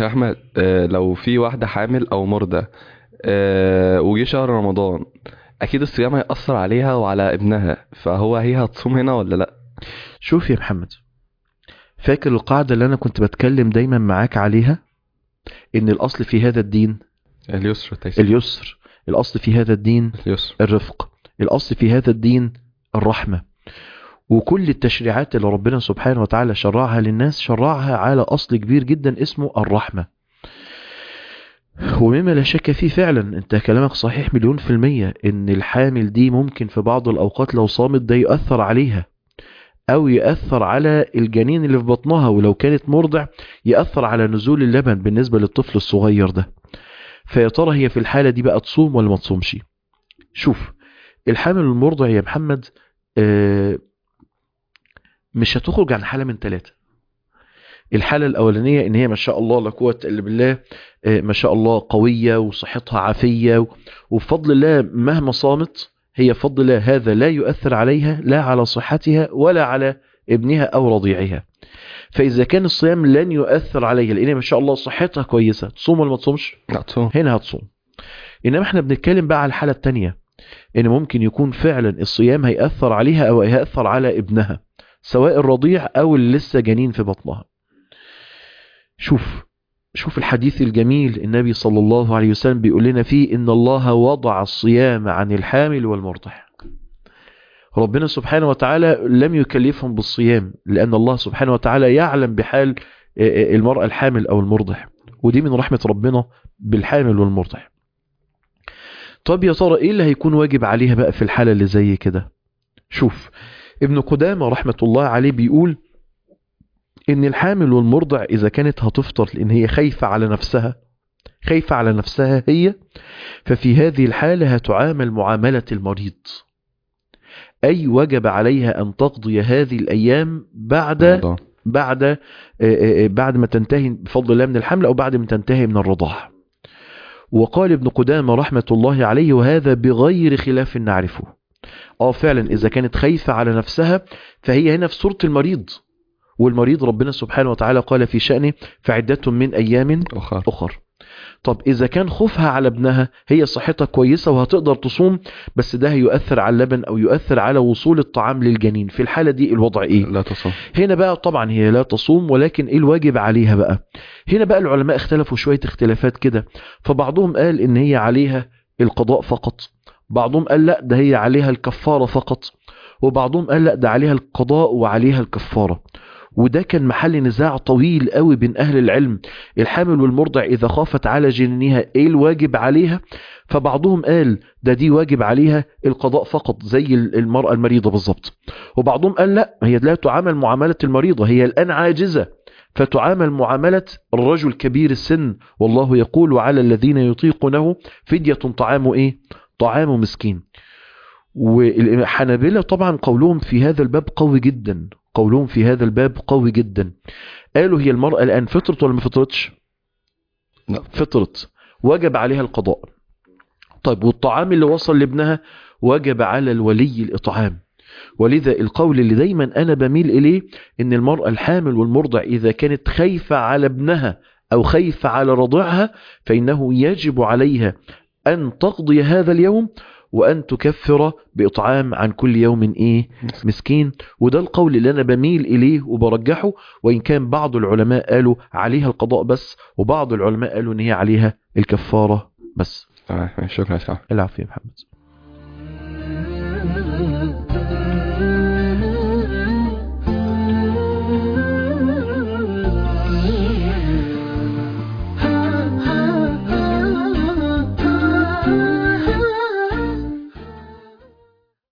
يا احمد آه، لو في واحده حامل او مرضى آه، وجه شهر رمضان اكيد الصيام هيأثر عليها وعلى ابنها فهو هي هتصوم هنا ولا لا شوف يا محمد فاكر القاعدة اللي أنا كنت بتكلم دايما معاك عليها إن الأصل في هذا الدين اليسر والتيسير اليسر الأصل في هذا الدين اليسر الرفق الأصل في هذا الدين الرحمة وكل التشريعات اللي ربنا سبحانه وتعالى شرعها للناس شرعها على أصل كبير جدا اسمه الرحمة ومما لا شك فيه فعلا انت كلامك صحيح مليون في المية ان الحامل دي ممكن في بعض الأوقات لو صامت ده يؤثر عليها أو يأثر على الجنين اللي في بطنها ولو كانت مرضع يأثر على نزول اللبن بالنسبة للطفل الصغير ده فيا ترى هي في الحالة دي بقى تصوم ولا ما تصومش شوف الحامل المرضع يا محمد آه، مش هتخرج عن حالة من ثلاثة الحالة الأولانية إن هي ما شاء الله لا قوة إلا بالله آه، ما شاء الله قوية وصحتها عافية و- وبفضل الله مهما صامت هي بفضل الله هذا لا يؤثر عليها لا على صحتها ولا على ابنها أو رضيعها فإذا كان الصيام لن يؤثر عليها لأن ما شاء الله صحتها كويسة تصوم ولا ما تصومش لا تصوم هنا هتصوم انما احنا بنتكلم بقى على الحالة التانية ان ممكن يكون فعلا الصيام هيأثر عليها او هيأثر على ابنها سواء الرضيع او اللي لسه جنين في بطنها شوف شوف الحديث الجميل النبي صلى الله عليه وسلم بيقول لنا فيه ان الله وضع الصيام عن الحامل والمرضع ربنا سبحانه وتعالى لم يكلفهم بالصيام لان الله سبحانه وتعالى يعلم بحال المرأة الحامل او المرضع ودي من رحمة ربنا بالحامل والمرضع طب يا ترى ايه اللي هيكون واجب عليها بقى في الحالة اللي زي كده شوف ابن قدامة رحمة الله عليه بيقول ان الحامل والمرضع اذا كانت هتفطر لان هي خايفة على نفسها خايفة على نفسها هي ففي هذه الحالة هتعامل معاملة المريض أي وجب عليها أن تقضي هذه الأيام بعد رمضان. بعد آه، آه، بعد ما تنتهي بفضل الله من الحمل أو بعد ما تنتهي من الرضاعة وقال ابن قدامة رحمة الله عليه وهذا بغير خلاف نعرفه اه فعلا إذا كانت خايفة على نفسها فهي هنا في صورة المريض والمريض ربنا سبحانه وتعالى قال في شأنه فعدة من أيام أخر أخر طب إذا كان خوفها على ابنها هي صحتها كويسة وهتقدر تصوم بس ده هيؤثر على اللبن أو يؤثر على وصول الطعام للجنين في الحالة دي الوضع إيه؟ لا تصوم هنا بقى طبعا هي لا تصوم ولكن ايه الواجب عليها بقى هنا بقى العلماء اختلفوا شوية اختلافات كده فبعضهم قال ان هي عليها القضاء فقط بعضهم قال لا ده هي عليها الكفارة فقط وبعضهم قال لا ده عليها القضاء وعليها الكفارة وده كان محل نزاع طويل قوي بين اهل العلم الحامل والمرضع اذا خافت على جنينها ايه الواجب عليها فبعضهم قال ده دي واجب عليها القضاء فقط زي المرأة المريضة بالظبط وبعضهم قال لا هي لا تعامل معاملة المريضة هي الآن عاجزة فتعامل معاملة الرجل كبير السن والله يقول وعلى الذين يطيقونه فدية طعام ايه طعام مسكين والحنابلة طبعا قولهم في هذا الباب قوي جدا قولهم في هذا الباب قوي جدا قالوا هي المرأة الآن فطرت ولا ما فطرتش لا. فطرت وجب عليها القضاء طيب والطعام اللي وصل لابنها وجب على الولي الإطعام ولذا القول اللي دايما أنا بميل إليه إن المرأة الحامل والمرضع إذا كانت خايفة على ابنها أو خايفة على رضعها فإنه يجب عليها أن تقضي هذا اليوم وأن تكفر بإطعام عن كل يوم إيه مسكين وده القول اللي أنا بميل إليه وبرجحه وإن كان بعض العلماء قالوا عليها القضاء بس وبعض العلماء قالوا إن هي عليها الكفارة بس تمام شكرا يا سلام العفو يا محمد